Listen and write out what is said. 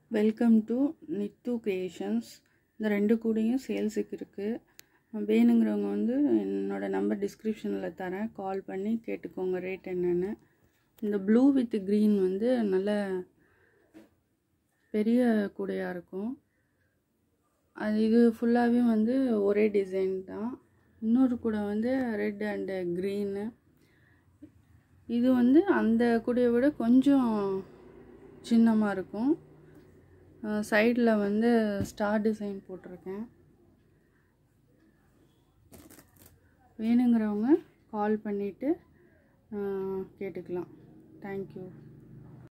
welcome to Nithu creations இந்த ரெண்டு கூடையும் சேல்ஸுக்கு இருக்குது வேணுங்கிறவங்க வந்து என்னோடய நம்பர் டிஸ்கிரிப்ஷனில் தரேன் கால் பண்ணி கேட்டுக்கோங்க ரேட் என்னென்னு இந்த ப்ளூ வித் க்ரீன் வந்து நல்ல பெரிய கூடையாக இருக்கும் அது இது ஃபுல்லாகவே வந்து ஒரே டிசைன் தான் இன்னொரு கூடை வந்து ரெட் அண்டு க்ரீனு இது வந்து அந்த கூடையை விட கொஞ்சம் சின்னமாக இருக்கும் சைடில் வந்து ஸ்டார் டிசைன் போட்டிருக்கேன் வேணுங்கிறவங்க கால் பண்ணிவிட்டு கேட்டுக்கலாம் தேங்க்யூ